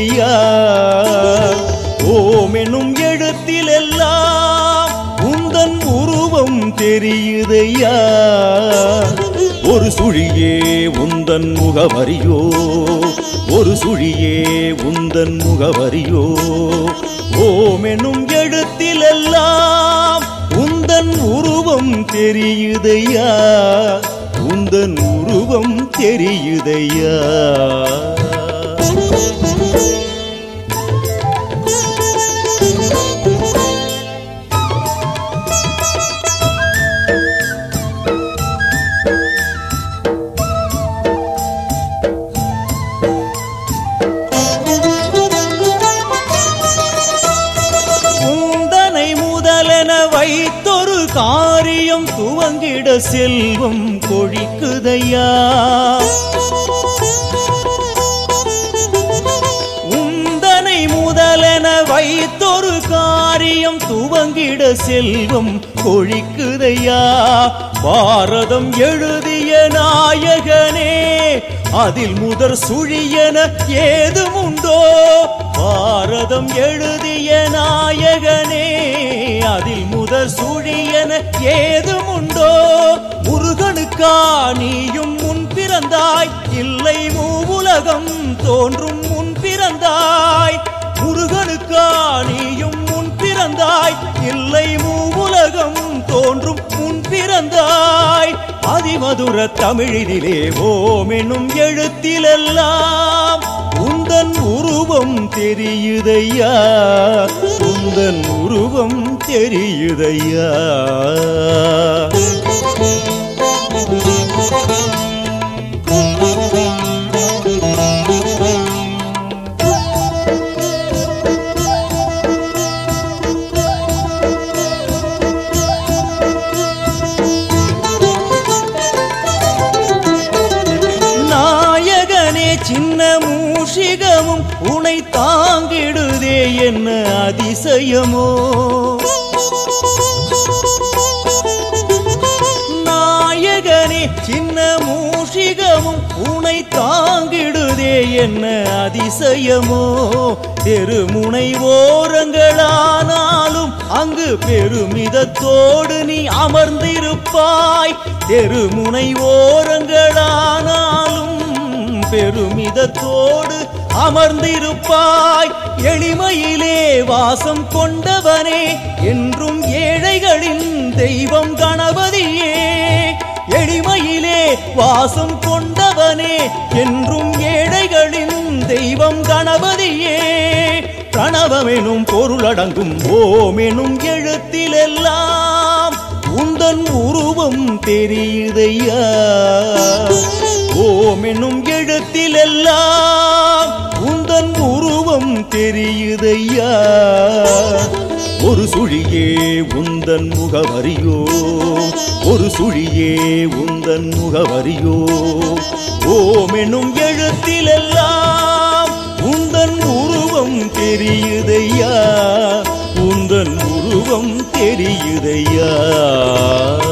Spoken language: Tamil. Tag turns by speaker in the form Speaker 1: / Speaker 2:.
Speaker 1: தெரியுதையா ஓம் என்னும் எழுத்திலெல்லாம் உந்தன் உருவம் தெரியுதையா ஒரு சுழியே உந்தன் முகவரியோ ஒரு சுழியே உந்தன் முகவரியோ ஓம் என்னும் எழுத்திலெல்லாம் உந்தன் உருவம் தெரியுதையா உந்தன் உருவம் தெரியுதையா உந்தனை முதலென வைத்தொரு காரியம் துவங்கிட செல்வம் கொழிக்குதையா உந்தனை முதலென வைத்தொரு காரியம் துவங்கிட செல்வம் கொழிக்குதையா பாரதம் எழுதிய நாயகனே அதில் முதற் சுழியன ஏதும் உண்டோ பாரதம் எழுதிய நாயகனே அதில் முதற் சுழியன ஏதும் உண்டோ முருகனுக்கா நீயும் முன் பிறந்தாய் இல்லை மூவுலகம் தோன்றும் முன் பிறந்தாய் முருகனுக்கா நீயும் முன் பிறந்தாய் இல்லை மூவுலகம் தோன்றும் முன் பிறந்தாய் அதிமதுர தமிழினிலே ஓம் என்னும் எழுத்திலெல்லாம் உந்தன் உருவம் தெரியுதையா உந்தன் உருவம் தெரியுதையா நாயகனே சின்ன மூஷிகமும் உனை தாங்கிடுதே என்ன அதிசயமோ நாயகனே சின்ன மூஷிகமும் உனை தாங்கிடுதே என்ன அதிசயமோ தெருமுனை ஓரங்களானாலும் அங்கு பெருமிதத்தோடு நீ அமர்ந்திருப்பாய் தெருமுனை ஓரங்களானாலும் பெருமிதத்தோடு அமர்ந்திருப்பாய் எளிமையிலே வாசம் கொண்டவனே என்றும் ஏழைகளின் தெய்வம் கணபதியே எளிமையிலே வாசம் கொண்டவனே என்றும் ஏழைகளின் தெய்வம் கணபதியே பிரணவமெனும் பொருளடங்கும் ஓமெனும் எழுத்திலெல்லாம் உந்தன் உருவம் தெரியுதையா ஓம் என்னும் எழுத்திலெல்லாம் உந்தன் உருவம் தெரியுதையா ஒரு சுழியே உந்தன் முகவரியோ ஒரு சுழியே உந்தன் முகவரியோ ஓம் என்னும் எழுத்திலெல்லாம் உந்தன் உருவம் தெரியுதையா உந்தன் உருவம் தெரியுதையா